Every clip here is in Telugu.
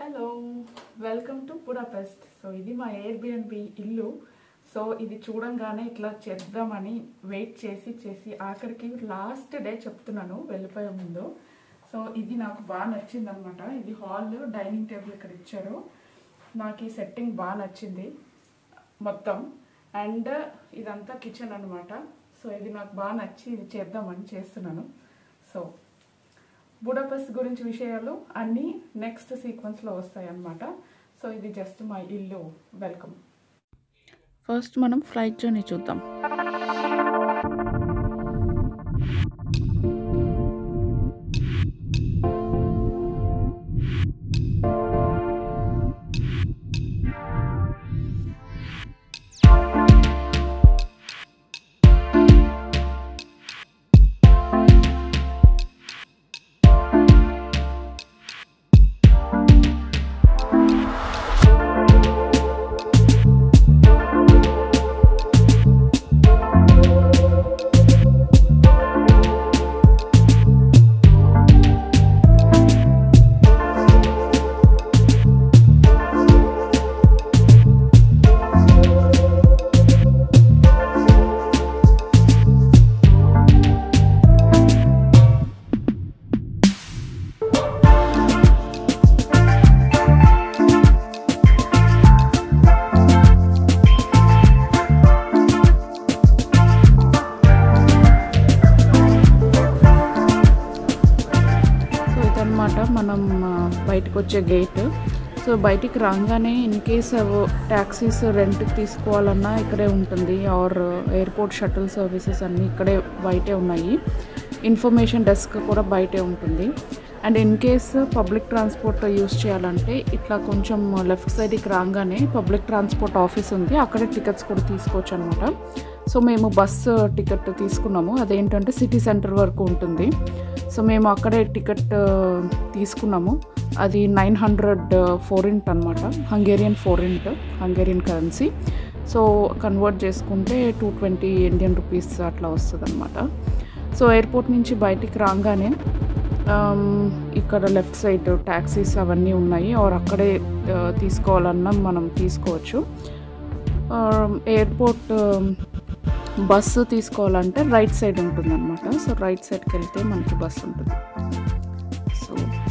hello welcome to Budapest so ఇది మా ఎయిర్బిఎన్బి ఇల్లు సో ఇది చూడంగానే ఇట్లా చేద్దామని వెయిట్ చేసి చేసి ఆఖరికి లాస్ట్ డే చెప్తున్నాను వెళ్ళిపోయే ముందు సో ఇది నాకు బాగా నచ్చింది అనమాట ఇది హాల్ డైనింగ్ టేబుల్ ఇక్కడ ఇచ్చారు నాకు ఈ సెట్టింగ్ బాగా నచ్చింది మొత్తం అండ్ ఇదంతా కిచెన్ అనమాట సో ఇది నాకు బాగా నచ్చి ఇది చేద్దామని చేస్తున్నాను సో బుడపెస్ట్ గురించి విషయాలు అన్నీ నెక్స్ట్ సీక్వెన్స్లో వస్తాయి అన్నమాట సో ఇది జస్ట్ మా ఇల్లు వెల్కమ్ ఫస్ట్ మనం ఫ్లైట్ జర్నీ చూద్దాం సో ఇదన్నమాట మనం ఆ, బయటకు వచ్చే గేట్ సో బయటికి రాగానే ఇన్ కేస్ ట్యాక్సీస్ రెంట్కి తీసుకోవాలన్నా ఇక్కడే ఉంటుంది ఆర్ ఎయిర్పోర్ట్ షటిల్ సర్వీసెస్ అన్నీ ఇక్కడే బయటే ఉన్నాయి ఇన్ఫర్మేషన్ డెస్క్ కూడా బయటే ఉంటుంది and in case public transport use చేయాలంటే ఇట్లా కొంచెం లెఫ్ట్ సైడ్కి రాగానే పబ్లిక్ ట్రాన్స్పోర్ట్ ఆఫీస్ ఉంది అక్కడే టికెట్స్ కూడా తీసుకోవచ్చు అనమాట సో మేము బస్సు టికెట్ తీసుకున్నాము అదేంటంటే సిటీ సెంటర్ వరకు ఉంటుంది సో మేము అక్కడే టికెట్ ఆ, తీసుకున్నాము అది నైన్ హండ్రెడ్ ఫోరింట్ అనమాట Hungarian forint Hungarian currency so convert చేసుకుంటే టూ ట్వంటీ ఇండియన్ రూపీస్ అట్లా వస్తుంది అనమాట సో ఎయిర్పోర్ట్ నుంచి బయటికి రాగానే ఆమ్, ఇక్కడ లెఫ్ట్ సైడ్ ట్యాక్సీస్ అవన్నీ ఉన్నాయి ఆర్ అక్కడే ఆ, తీసుకోవాలన్నా మనం తీసుకోవచ్చు ఎయిర్పోర్ట్ బస్సు తీసుకోవాలంటే రైట్ సైడ్ ఉంటుంది అనమాట సో రైట్ సైడ్కి వెళ్తే మనకి బస్సు ఉంటుంది సో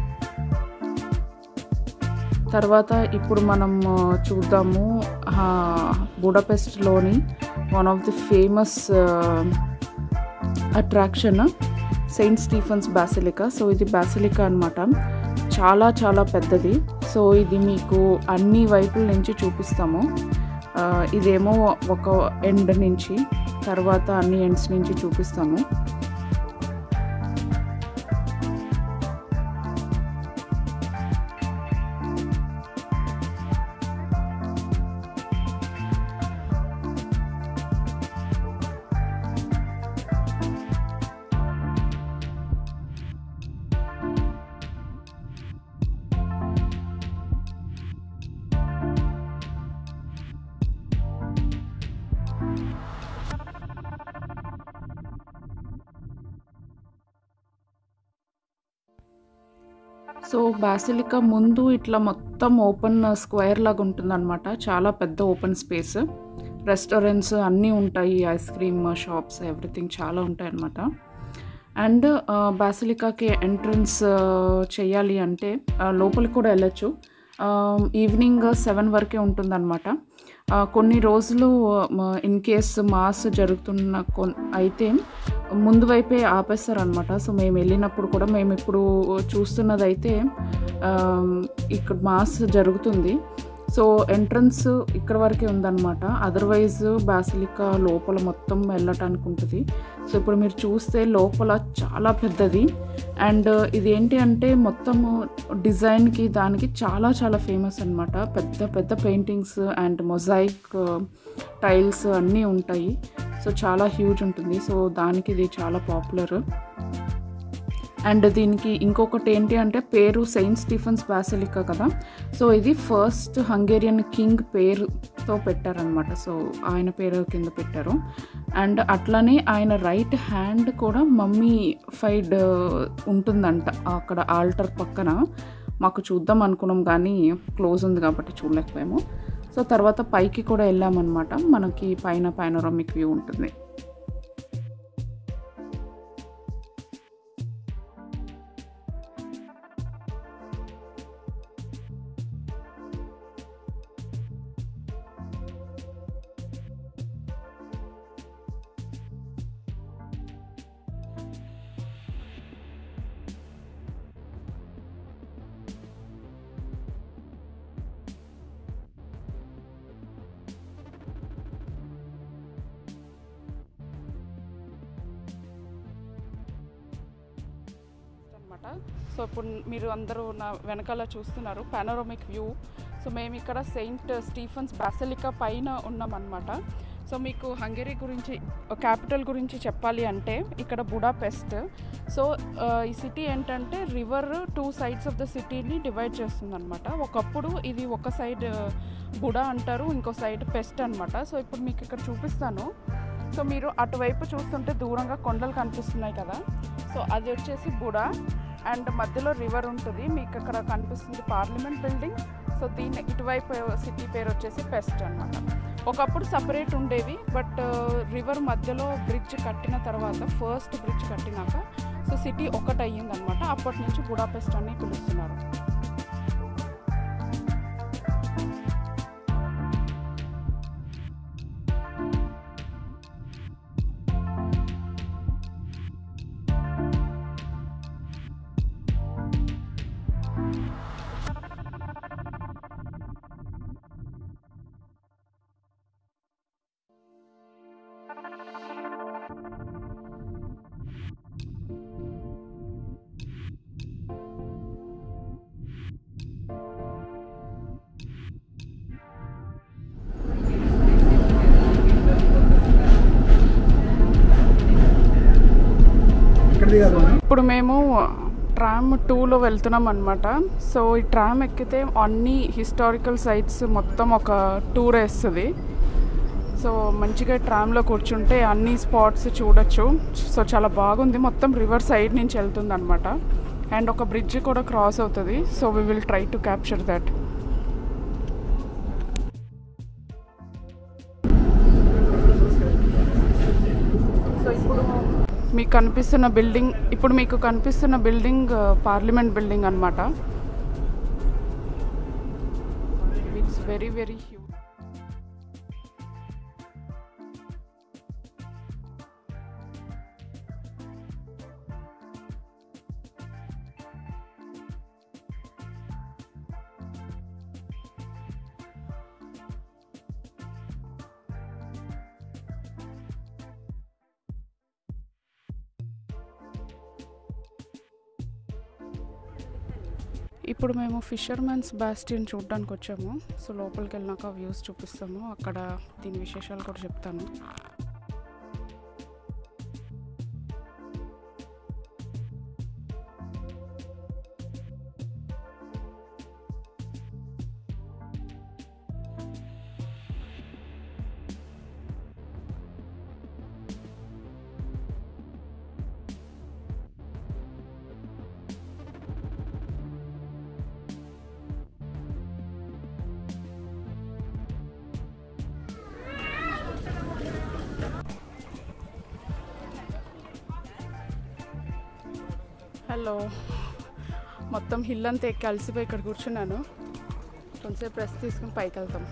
తర్వాత ఇప్పుడు మనం ఆ, చూద్దాము ఆ, బుడపెస్ట్లోని one of the famous attraction Saint Stephen's Basilica so ఇది బాసిలికా అనమాట చాలా చాలా పెద్దది సో ఇది మీకు అన్ని వైపుల నుంచి చూపిస్తాము ఆ, ఇదేమో ఒక ఎండ్ నుంచి తర్వాత అన్ని ఎండ్స్ నుంచి చూపిస్తాము సో బాసిలికా ముందు ఇట్లా మొత్తం ఓపెన్ స్క్వేర్ లాగా ఉంటుందన్నమాట చాలా పెద్ద ఓపెన్ స్పేస్ రెస్టారెంట్స్ అన్నీ ఉంటాయి ఐస్ క్రీమ్ షాప్స్ ఎవ్రీథింగ్ చాలా ఉంటాయి అన్నమాట అండ్ బాసిలికాకి ఎంట్రన్స్ చేయాలి అంటే ఆ, లోపలికి కూడా వెళ్ళచ్చు ఈవినింగ్ సెవెన్ వరకే ఉంటుందన్నమాట ఆ, కొన్ని రోజులు ఇన్ కేస్ మాస్ జరుగుతున్న కొన్ అయితే ముందు వైపే ఆపేస్తారనమాట సో మేము వెళ్ళినప్పుడు కూడా మేము ఇప్పుడు చూస్తున్నది అయితే ఇక్కడ మాస్ జరుగుతుంది సో ఎంట్రన్స్ ఇక్కడ వరకే ఉందన్నమాట అదర్వైజ్ బాసిలికా లోపల మొత్తం వెళ్ళటానికి ఉంటుంది సో ఇప్పుడు మీరు చూస్తే లోపల చాలా పెద్దది అండ్ ఇది ఏంటి అంటే మొత్తము డిజైన్కి దానికి చాలా చాలా ఫేమస్ అన్నమాట పెద్ద పెద్ద పెయింటింగ్స్ అండ్ మొజాయిక్ టైల్స్ అన్నీ ఉంటాయి సో చాలా హ్యూజ్ ఉంటుంది సో దానికి ఇది చాలా పాపులర్ అండ్ దీనికి ఇంకొకటి ఏంటి అంటే పేరు సెయింట్ స్టీఫన్స్ బాసిలికా కదా సో ఇది ఫస్ట్ హంగేరియన్ కింగ్ పేరుతో పెట్టారనమాట సో ఆయన పేరు కింద పెట్టారు అండ్ అట్లనే ఆయన రైట్ హ్యాండ్ కూడా మమ్మీ ఫైడ్ ఉంటుందంట అక్కడ ఆల్టర్ పక్కన మాకు చూద్దాం అనుకున్నాం కానీ క్లోజ్ ఉంది కాబట్టి చూడలేకపోయాము సో తర్వాత పైకి కూడా వెళ్ళామన్నమాట మనకి పైన పైనోరమిక్ వ్యూ ఉంటుంది అనమాట సో ఇప్పుడు మీరు అందరూ నా వెనకాల చూస్తున్నారు పానోరమిక్ వ్యూ సో మేము ఇక్కడ సెయింట్ స్టీఫన్స్ బాసలికా పైన ఉన్నామన్నమాట సో మీకు హంగరీ గురించి క్యాపిటల్ గురించి చెప్పాలి అంటే ఇక్కడ బుడాపెస్ట్ సో ఆ, ఈ సిటీ ఏంటంటే river two sides of the సిటీని డివైడ్ చేస్తుంది అనమాట ఒకప్పుడు ఇది ఒక సైడ్ బుడా అంటారు ఇంకో సైడ్ పెస్ట్ అనమాట సో ఇప్పుడు మీకు ఇక్కడ చూపిస్తాను సో మీరు అటువైపు చూస్తుంటే దూరంగా కొండలు కనిపిస్తున్నాయి కదా సో అది వచ్చేసి బుడా అండ్ మధ్యలో రివర్ ఉంటుంది మీకు అక్కడ కనిపిస్తుంది పార్లమెంట్ బిల్డింగ్ సో దీని ఇటువైపు సిటీ పేరు వచ్చేసి పెస్ట్ అనమాట ఒకప్పుడు సపరేట్ ఉండేవి బట్ రివర్ మధ్యలో బ్రిడ్జ్ కట్టిన తర్వాత ఫస్ట్ బ్రిడ్జ్ కట్టినాక సో సిటీ ఒకటి అయ్యింది అనమాట అప్పటి నుంచి బుడాపెస్ట్ అని పిలుస్తున్నారు ఎక్కడ దిగారు ఇప్పుడు మేము ట్రామ్ టూలో వెళ్తున్నాం అనమాట సో ఈ ట్రామ్ ఎక్కితే అన్ని హిస్టారికల్ సైట్స్ మొత్తం ఒక టూర్ వేస్తుంది సో మంచిగా ట్రామ్లో కూర్చుంటే అన్ని స్పాట్స్ చూడొచ్చు సో చాలా బాగుంది మొత్తం రివర్ సైడ్ నుంచి వెళ్తుంది అనమాట అండ్ ఒక బ్రిడ్జ్ కూడా క్రాస్ అవుతుంది so we will try to capture that so ఇప్పుడు మీకు కనిపిస్తున్న బిల్డింగ్ ఇప్పుడు మీకు కనిపిస్తున్న బిల్డింగ్ పార్లమెంట్ బిల్డింగ్ అనమాట ఇట్స్ వెరీ వెరీ హ్యూజ్ ఇప్పుడు మేము ఫిషర్మెన్స్ బాస్టియన్ చూడడానికి వచ్చాము సో లోపలికి వెళ్ళినాక వ్యూస్ చూపిస్తాము అక్కడ దీని విశేషాలు కూడా చెప్తాను హలో మొత్తం హిల్ అంతా ఎక్కి అలసిపోయి ఇక్కడ కూర్చున్నాను కొంచెంసేపు రెస్ట్ తీసుకుని పైకి వెళ్తాం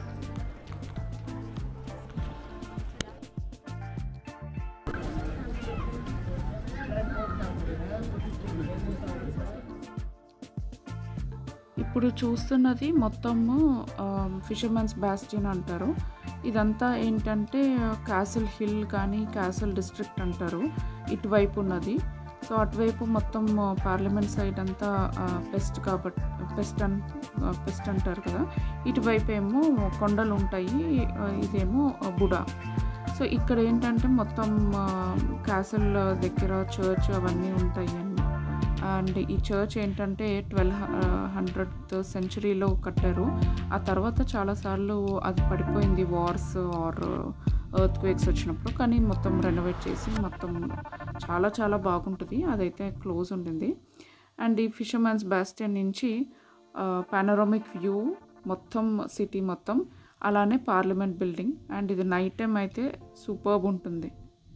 ఇప్పుడు చూస్తున్నది మొత్తము ఫిషర్మెన్స్ బాస్టియన్ అంటారు ఇదంతా ఏంటంటే క్యాసిల్ హిల్ కానీ క్యాసిల్ డిస్ట్రిక్ట్ అంటారు ఇటువైపు ఉన్నది సో అటువైపు మొత్తం పార్లమెంట్ సైడ్ అంతా పెస్ట్ కాబట్టి పెస్ట్ అన్ పెస్ట్ అంటారు కదా ఇటువైపు ఏమో కొండలు ఉంటాయి ఆ, ఇదేమో బుడా సో ఇక్కడ ఏంటంటే మొత్తం క్యాసిల్ దగ్గర చర్చ్ అవన్నీ ఉంటాయి అన్నమాట అండ్ ఈ చర్చ్ ఏంటంటే ట్వెల్వ్ హండ్రెడ్ సెంచరీలో కట్టారు ఆ తర్వాత చాలాసార్లు అది పడిపోయింది వార్స్ ఆర్ ఎర్త్ క్వేక్స్ వచ్చినప్పుడు కానీ మొత్తం రెనోవేట్ చేసి మొత్తం చాలా చాలా బాగుంటుంది అదైతే క్లోజ్ ఉండింది అండ్ ఈ ఫిషర్మెన్స్ బాస్టియన్ నుంచి పానరామిక్ వ్యూ మొత్తం సిటీ మొత్తం అలానే పార్లమెంట్ బిల్డింగ్ అండ్ ఇది నైట్ టైం అయితే సూపర్బ్ ఉంటుంది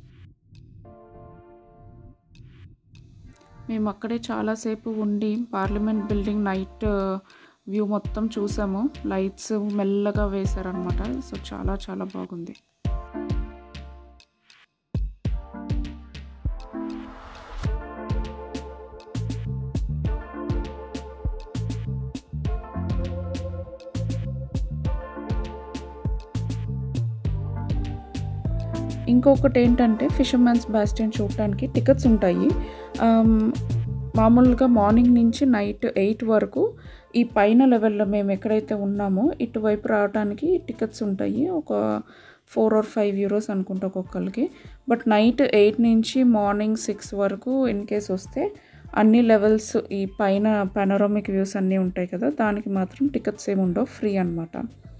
మేము అక్కడే చాలాసేపు ఉండి పార్లమెంట్ బిల్డింగ్ నైట్ వ్యూ మొత్తం చూసాము లైట్స్ మెల్లగా వేశారనమాట సో చాలా చాలా బాగుంది ఇంకొకటి ఏంటంటే ఫిషర్మెన్స్ బ్యాస్టియన్ చూడటానికి టికెట్స్ ఉంటాయి ఆమ్, మామూలుగా మార్నింగ్ నుంచి నైట్ ఎయిట్ వరకు ఈ పైన లెవెల్లో మేము ఎక్కడైతే ఉన్నామో ఇటువైపు రావడానికి టికెట్స్ ఉంటాయి ఒక ఫోర్ ఆర్ ఫైవ్ యూరోస్ అనుకుంటా ఒక్కొక్కరికి బట్ నైట్ ఎయిట్ నుంచి మార్నింగ్ సిక్స్ వరకు ఇన్ కేస్ వస్తే అన్ని లెవెల్స్ ఈ పైన పానోరామిక్ వ్యూస్ అన్నీ ఉంటాయి కదా దానికి మాత్రం టికెట్స్ ఏమి ఉండవు ఫ్రీ అనమాట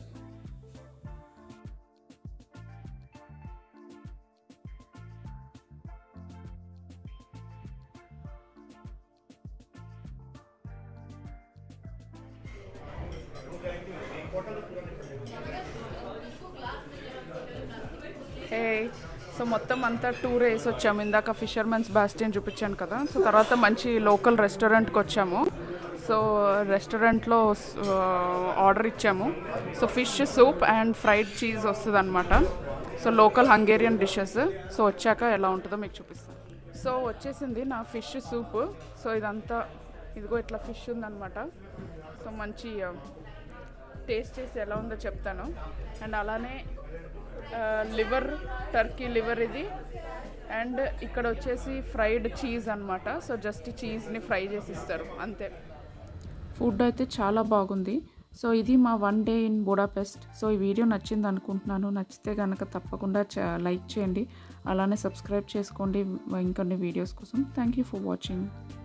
హే సో మొత్తం అంతా టూర్ వేసి వచ్చాము ఇందాక ఫిషర్మెన్స్ బాస్టియన్ చూపించాను కదా సో తర్వాత మంచి లోకల్ రెస్టారెంట్కి వచ్చాము సో రెస్టారెంట్లో ఆర్డర్ ఇచ్చాము so fish soup and fried cheese వస్తుంది అనమాట so local Hungarian dishes so వచ్చాక ఎలా ఉంటుందో మీకు చూపిస్తాను సో వచ్చేసింది నా ఫిష్ సూప్ సో ఇదంతా ఇదిగో ఇట్లా ఫిష్ ఉందన్నమాట సో మంచి టేస్ట్ చేసి ఎలా ఉందో చెప్తాను అండ్ అలానే లివర్ టర్కీ లివర్ ఇది అండ్ ఇక్కడ వచ్చేసి ఫ్రైడ్ చీజ్ అనమాట సో జస్ట్ చీజ్ని ఫ్రై చేసి ఇస్తారు అంతే ఫుడ్ అయితే చాలా బాగుంది సో ఇది మా one day in Budapest so ఈ వీడియో నచ్చింది అనుకుంటున్నాను నచ్చితే కనుక తప్పకుండా లైక్ చేయండి అలానే సబ్స్క్రైబ్ చేసుకోండి ఇంకొన్ని వీడియోస్ కోసం థ్యాంక్ యూ ఫర్ వాచింగ్